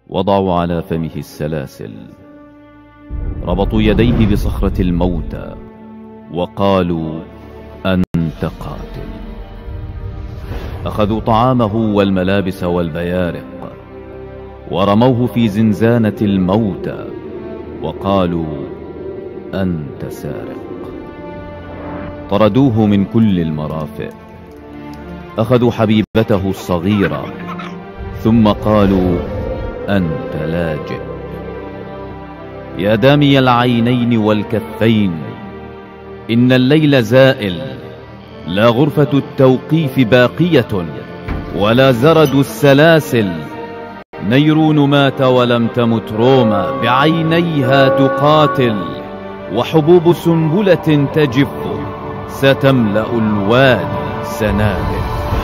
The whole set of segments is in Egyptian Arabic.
وضعوا على فمه السلاسل ربطوا يديه بصخرة الموتى وقالوا أنت قاتل أخذوا طعامه والملابس والبيارق ورموه في زنزانة الموتى وقالوا أنت سارق طردوه من كل المرافق أخذوا حبيبته الصغيرة ثم قالوا أنت لاجئ يا دامي العينين والكفين إن الليل زائل لا غرفة التوقيف باقية ولا زرد السلاسل نيرون مات ولم تمت روما بعينيها تقاتل وحبوب سنبلة تجف ستملأ الوادي سنابل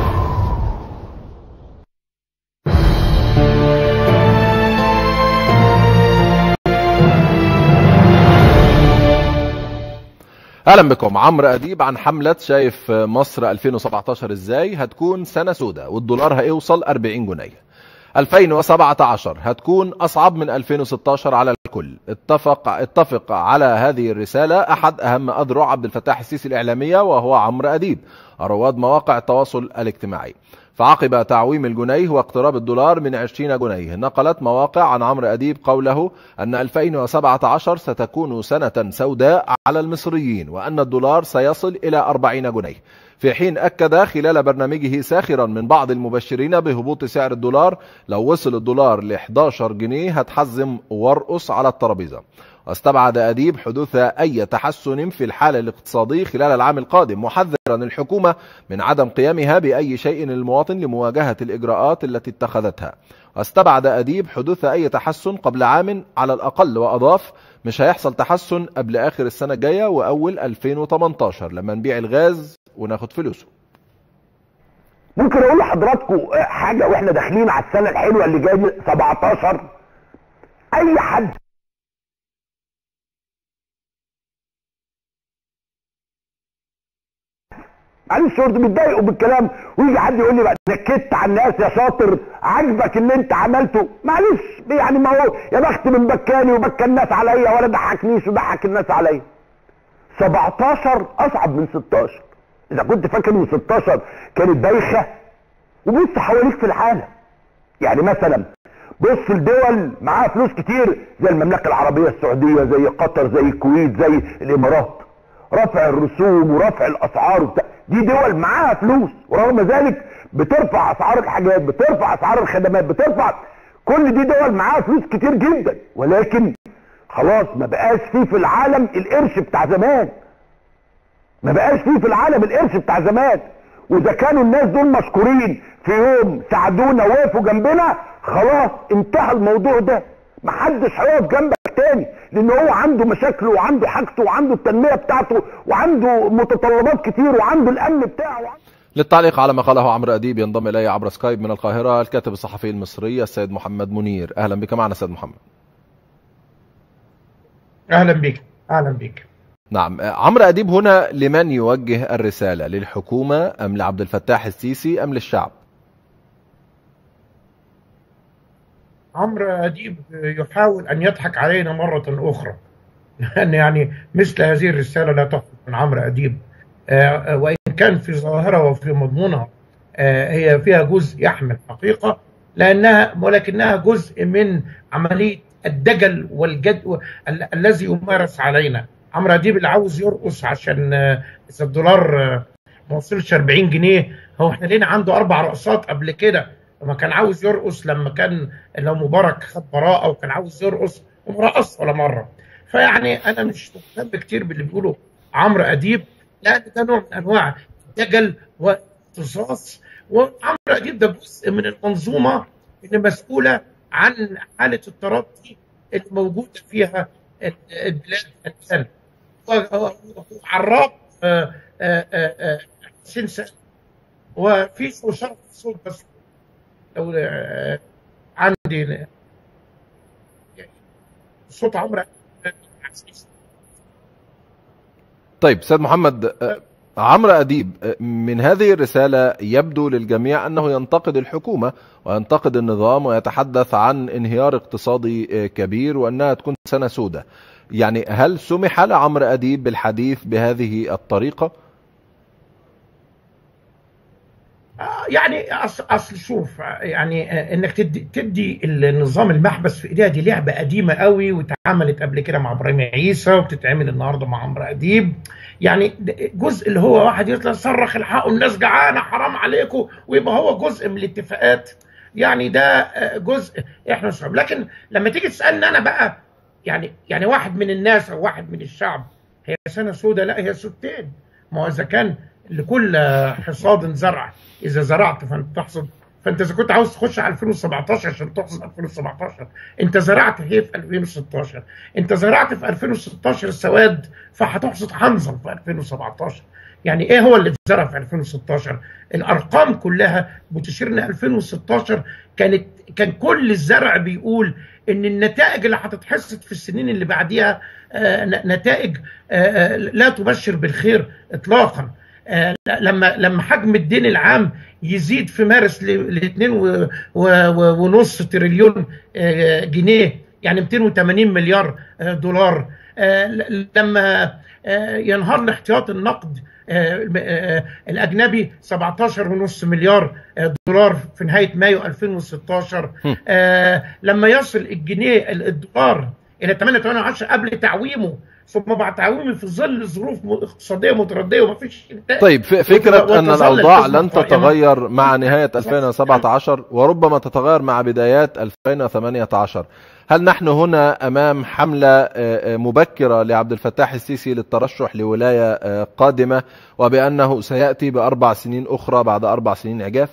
اهلا بكم عمرو اديب عن حمله شايف مصر 2017 ازاي هتكون سنه سوداء والدولار هيوصل 40 جنيه 2017 هتكون اصعب من 2016 على الكل اتفق اتفق على هذه الرساله احد اهم اذرع عبد الفتاح السيسي الاعلاميه وهو عمرو اديب رواد مواقع التواصل الاجتماعي فعقب تعويم الجنيه واقتراب الدولار من 20 جنيه نقلت مواقع عن عمرو أديب قوله أن 2017 ستكون سنة سوداء على المصريين وأن الدولار سيصل إلى 40 جنيه في حين أكد خلال برنامجه ساخرا من بعض المبشرين بهبوط سعر الدولار لو وصل الدولار ل 11 جنيه هتحزم وارقص على الترابيزة واستبعد أديب حدوث أي تحسن في الحالة الاقتصادي خلال العام القادم محذرا الحكومة من عدم قيامها بأي شيء للمواطن لمواجهة الإجراءات التي اتخذتها واستبعد أديب حدوث أي تحسن قبل عام على الأقل وأضاف مش هيحصل تحسن قبل آخر السنة الجاية وأول 2018 لما نبيع الغاز وناخد فلوسه ممكن اقول لحضراتكم حاجه واحنا داخلين على السنه الحلوه اللي جايه 17 اي حد معلش برضه بيتضايقوا بالكلام ويجي حد يقول لي بقى نكدت على الناس يا شاطر عاجبك اللي انت عملته معلش يعني ما هو يا بخت من بكاني وبكى الناس عليا ولا ضحكنيش وضحك الناس عليا 17 اصعب من 16 اذا كنت فاكر ان 16 كانت بايخه وبص حواليك في العالم يعني مثلا بص الدول معاها فلوس كتير زي المملكه العربيه السعوديه زي قطر زي الكويت زي الامارات رفع الرسوم ورفع الاسعار وبتاع دي دول معاها فلوس ورغم ذلك بترفع اسعار الحاجات بترفع اسعار الخدمات بترفع كل دي دول معاها فلوس كتير جدا ولكن خلاص ما بقاش فيه في العالم القرش بتاع زمان ما بقاش فيه في العالم القرش بتاع زمان واذا كانوا الناس دول مشكورين في يوم ساعدونا وقفوا جنبنا خلاص انتهى الموضوع ده محدش هيقف جنبك تاني لان هو عنده مشاكله وعنده حاجته وعنده التنميه بتاعته وعنده متطلبات كتير وعنده الامن بتاعه وعنده للتعليق على ما قاله عمرو أديب ينضم إلي عبر سكايب من القاهرة الكاتب الصحفي المصري السيد محمد منير أهلا بك معنا سيد محمد اهلا بك اهلا بك نعم عمرو أديب هنا لمن يوجه الرسالة للحكومة أم لعبد الفتاح السيسي أم للشعب عمرو اديب يحاول ان يضحك علينا مره اخرى لان يعني مثل هذه الرساله لا تخرج من عمرو اديب آه، وان كان في ظاهرها وفي مضمونها آه، هي فيها جزء يحمل حقيقه لانها ولكنها جزء من عمليه الدجل والجد ال- الذي يمارس علينا عمرو اديب اللي عاوز يرقص عشان آه، اذا الدولار آه، ما وصلش 40 جنيه هو احنا لينا عنده اربع رقصات قبل كده لما كان عاوز يرقص لما كان لو مبارك خد براءه وكان عاوز يرقص وما رقص ولا مره فيعني انا مش مهتم كتير باللي بيقوله عمرو اديب لان ده نوع من انواع الدجل والاختصاص وعمرو اديب ده جزء من المنظومه اللي مسؤوله عن حاله الترقي اللي موجوده فيها البلاد الان عراق آه، آه، آه، آه، حسين سالم وفي شرف الصوت بس لو آه، عندي صوت عمرو طيب سيد محمد عمرو أديب من هذه الرسالة يبدو للجميع أنه ينتقد الحكومة وينتقد النظام ويتحدث عن انهيار اقتصادي كبير وأنها تكون سنة سوداء يعني هل سمح لعمرو أديب بالحديث بهذه الطريقة؟ يعني اصل اصل شوف يعني انك تدي تدي النظام المحبس في ايديها دي لعبه قديمه قوي واتعملت قبل كده مع ابراهيم عيسى وبتتعمل النهارده مع عمرو اديب يعني جزء اللي هو واحد يطلع يصرخ الحقوا الناس جعانه حرام عليكم ويبقى هو جزء من الاتفاقات يعني ده جزء احنا صعب لكن لما تيجي تسالني انا بقى يعني يعني واحد من الناس او واحد من الشعب هي سنه سوداء لا هي سودتين ما هو اذا كان لكل حصاد زرع اذا زرعت فانت تحصد فانت اذا كنت عاوز تخش على 2017 عشان تحصد 2017 انت زرعت هي في 2016 انت زرعت في 2016 السواد فهتحصد حنظل في 2017 يعني ايه هو اللي اتزرع في 2016 الارقام كلها بتشير ان 2016 كانت كان كل الزرع بيقول ان النتائج اللي هتتحصد في السنين اللي بعديها آه نتائج آه لا تبشر بالخير اطلاقا آه لما لما حجم الدين العام يزيد في مارس ل 2.5 تريليون آه جنيه يعني 280 مليار آه دولار لما ينهار الاحتياط النقد الاجنبي 17.5 مليار دولار في نهايه مايو 2016 لما يصل الجنيه الدولار الى 8.8 قبل تعويمه ثم بعد تعويمه في ظل ظروف اقتصاديه مترديه وما فيش طيب فكره ان الاوضاع لن تتغير مع نهايه 2017 وربما تتغير مع بدايات 2018 هل نحن هنا امام حمله مبكره لعبد الفتاح السيسي للترشح لولايه قادمه وبانه سياتي باربع سنين اخرى بعد اربع سنين عجاف؟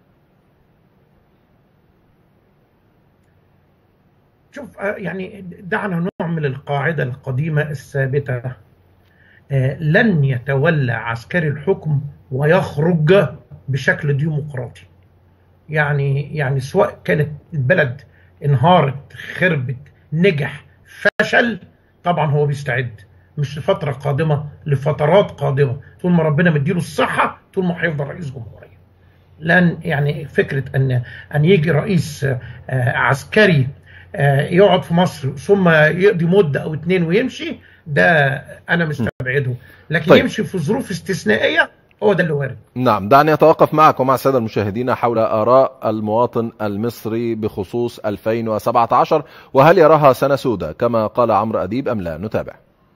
شوف يعني دعنا نعمل القاعده القديمه الثابته لن يتولى عسكري الحكم ويخرج بشكل ديمقراطي يعني يعني سواء كانت البلد انهارت خربت نجح فشل طبعا هو بيستعد مش لفتره قادمه لفترات قادمه طول ما ربنا مديله الصحه طول ما هيفضل رئيس جمهوريه لن يعني فكره ان ان يجي رئيس عسكري يقعد في مصر ثم يقضي مده او اتنين ويمشي ده انا مستبعده لكن طيب. يمشي في ظروف استثنائيه هو ده اللي وارد نعم دعني اتوقف معك ومع الساده المشاهدين حول اراء المواطن المصري بخصوص 2017 وهل يراها سنه سوداء كما قال عمرو اديب ام لا نتابع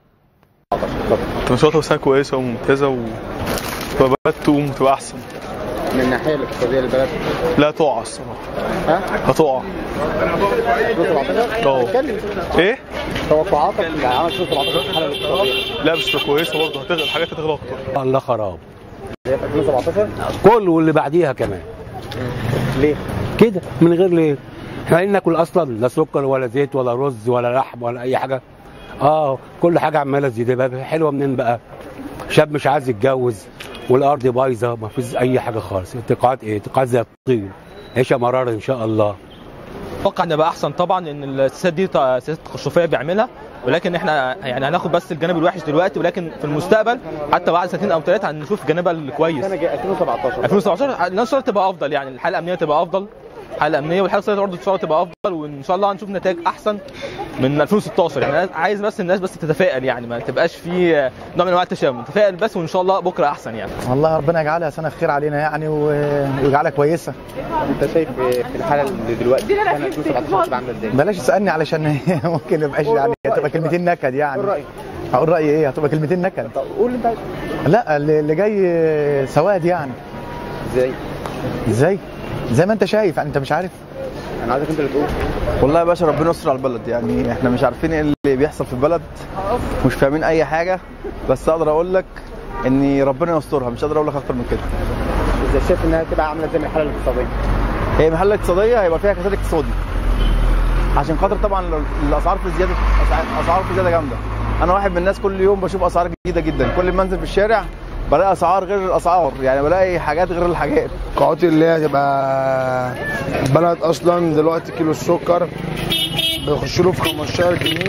نشاطها سنه كويسه وممتازه وبلد تقوم وتبقى احسن من الناحيه الاقتصاديه للبلد لا تقع الصراحه ها هتقع 2017 اه ايه توقعاتك لعام 2017 في الحاله الاقتصاديه لا مش كويسه برضه هتغلى الحاجات هتغلى اكتر الله خراب زي في 2017 كله واللي بعديها كمان ليه؟ كده من غير ليه احنا عايزين ناكل اصلا لا سكر ولا زيت ولا رز ولا لحم ولا اي حاجه اه كل حاجه عماله تزيد يبقى حلوه منين بقى شاب مش عايز يتجوز والارض بايظه ما فيش اي حاجه خالص انتقاد ايه انتقاد زي الطين عيشه مرار ان شاء الله اتوقع ان بقى احسن طبعا ان السياسات دي سياسات تقشفيه بيعملها ولكن احنا يعني هناخد بس الجانب الوحش دلوقتي ولكن في المستقبل حتى بعد سنتين او ثلاثه هنشوف جانبها الكويس سنه 2017 2017 الناس تبقى افضل يعني الحاله الامنيه تبقى افضل الحاله الامنيه والحاله الاقتصاديه برضه ان شاء الله تبقى افضل وان شاء الله هنشوف نتائج احسن من 2016 يعني عايز بس الناس بس تتفائل يعني ما تبقاش في نوع من انواع التشاؤم تفائل بس وان شاء الله بكره احسن يعني والله ربنا يجعلها سنه خير علينا يعني ويجعلها كويسه انت شايف في الحاله اللي دلوقتي سنه 2017 تبقى عامله ازاي؟ بلاش تسالني علشان ممكن يبقاش يعني هتبقى كلمتين نكد يعني قول رايك هقول رايي ايه هتبقى كلمتين نكد طب قول انت لا اللي جاي سواد يعني ازاي؟ ازاي زي ما انت شايف يعني انت مش عارف انا عايزك انت اللي تقول والله يا باشا ربنا يستر على البلد يعني احنا مش عارفين ايه اللي بيحصل في البلد مش فاهمين اي حاجه بس اقدر اقول لك ان ربنا يسترها مش قادر اقول لك اكتر من كده ازاي شايف انها تبقى عامله ازاي من الحاله الاقتصاديه؟ هي محل اقتصاديه هيبقى فيها كساد اقتصادي عشان خاطر طبعا الاسعار في زياده اسعار في زياده جامده انا واحد من الناس كل يوم بشوف اسعار جديده جدا كل ما انزل في الشارع بلاقي اسعار غير الاسعار يعني بلاقي حاجات غير الحاجات قاعات اللي هي تبقى بلد اصلا دلوقتي كيلو السكر بيخش له في 15 جنيه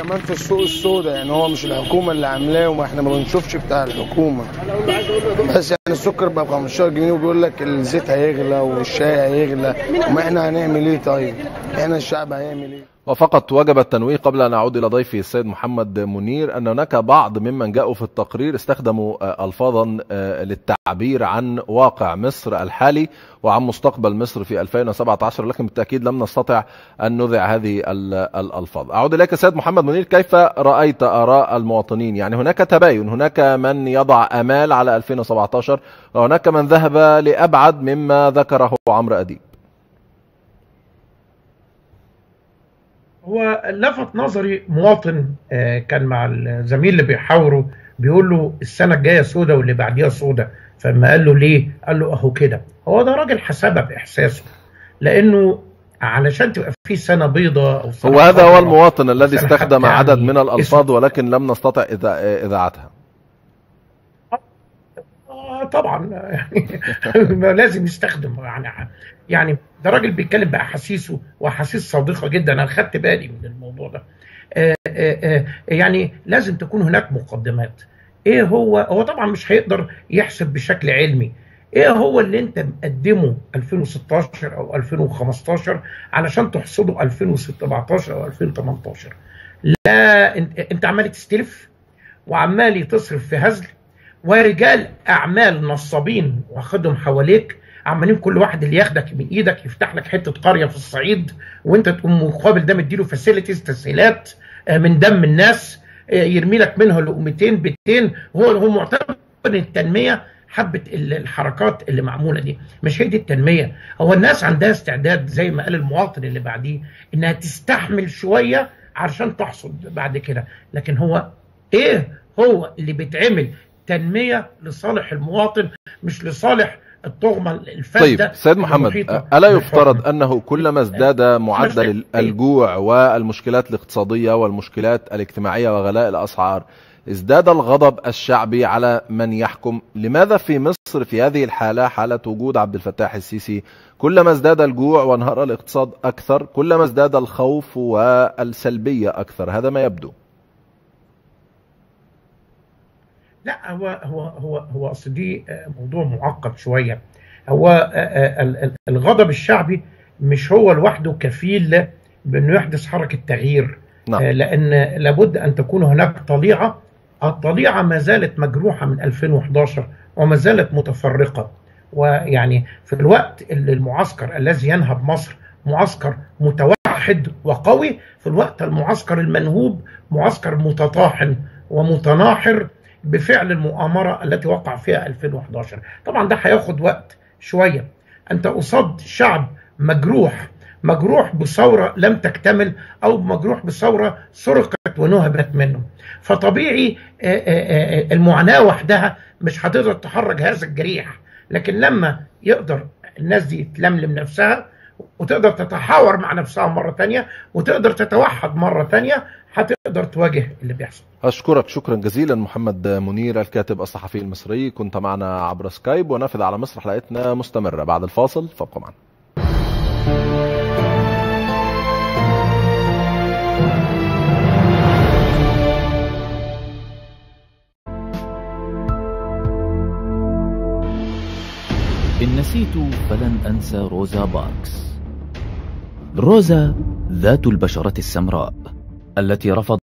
كمان في السوق السوداء يعني هو مش الحكومه اللي عاملاه وما احنا ما بنشوفش بتاع الحكومه بس يعني السكر بقى ب 15 جنيه وبيقول لك الزيت هيغلى والشاي هيغلى وما احنا هنعمل ايه طيب احنا الشعب هيعمل ايه وفقط وجب التنويه قبل أن أعود إلى ضيفي السيد محمد منير أن هناك بعض ممن جاءوا في التقرير استخدموا آه، ألفاظا آه، للتعبير عن واقع مصر الحالي وعن مستقبل مصر في 2017 لكن بالتأكيد لم نستطع أن نذع هذه ال- الألفاظ أعود إليك سيد محمد منير كيف رأيت آراء المواطنين يعني هناك تباين هناك من يضع أمال على 2017 وهناك من ذهب لأبعد مما ذكره عمرو أديب هو لفت نظري مواطن آه، كان مع الزميل اللي بيحاوره بيقول له السنه الجايه سودة واللي بعديها سودة فما قال له ليه؟ قال له اهو كده هو ده راجل حسبها باحساسه لانه علشان تبقى في سنه بيضاء او سنه هو هذا هو خضراء المواطن الذي سنة استخدم حتى عدد يعني من الألفاظ ولكن لم نستطع إذا- إذاعتها آه طبعا يعني ما لازم يستخدم يعني يعني ده راجل بيتكلم باحاسيسه واحاسيس صادقه جدا انا خدت بالي من الموضوع ده آه آه آه يعني لازم تكون هناك مقدمات ايه هو هو طبعا مش هيقدر يحسب بشكل علمي ايه هو اللي انت مقدمه 2016 او 2015 علشان تحصده 2017 او 2018 لا انت, انت عمال تستلف وعمال تصرف في هزل ورجال اعمال نصابين واخدهم حواليك عمالين كل واحد اللي ياخدك من ايدك يفتح لك حته قريه في الصعيد وانت تقوم مقابل ده مديله فاسيلتيز تسهيلات آه، من دم الناس آه، يرمي لك منها لقمتين بيتين هو هو معتبر ان التنميه حبه ال- الحركات اللي معموله دي مش هي دي التنميه هو الناس عندها استعداد زي ما قال المواطن اللي بعديه انها تستحمل شويه علشان تحصد بعد كده لكن هو ايه هو اللي بيتعمل تنميه لصالح المواطن مش لصالح الطغمه الفاسده طيب سيد محمد المحيطة ألا يفترض أنه كلما ازداد معدل مشكلة. الجوع والمشكلات الاقتصادية والمشكلات الاجتماعية وغلاء الأسعار ازداد الغضب الشعبي على من يحكم لماذا في مصر في هذه الحالة حالة وجود عبد الفتاح السيسي كلما ازداد الجوع وانهار الاقتصاد أكثر كلما ازداد الخوف والسلبية أكثر هذا ما يبدو لا هو هو هو هو اصل دي آه، موضوع معقد شويه هو آه، آه، ال- ال- الغضب الشعبي مش هو لوحده كفيل بانه يحدث حركه تغيير نعم. آه، لان لابد ان تكون هناك طليعه الطليعه ما زالت مجروحه من 2011 وما زالت متفرقه ويعني في الوقت اللي المعسكر الذي ينهب مصر معسكر متوحد وقوي في الوقت المعسكر المنهوب معسكر متطاحن ومتناحر بفعل المؤامرة التي وقع فيها 2011 طبعا ده هياخد وقت شوية أنت قصاد شعب مجروح مجروح بثورة لم تكتمل أو مجروح بثورة سرقت ونهبت منه فطبيعي آه، آه، آه، المعاناة وحدها مش هتقدر تحرك هذا الجريح لكن لما يقدر الناس دي تلملم نفسها وتقدر تتحاور مع نفسها مرة تانية وتقدر تتوحد مرة تانية هتقدر تواجه اللي بيحصل أشكرك شكرا جزيلا محمد منير الكاتب الصحفي المصري كنت معنا عبر سكايب ونافذ على مصر حلقتنا مستمرة بعد الفاصل فابقوا معنا إن نسيت فلن أنسى روزا باركس روزا ذات البشرة السمراء التي رفض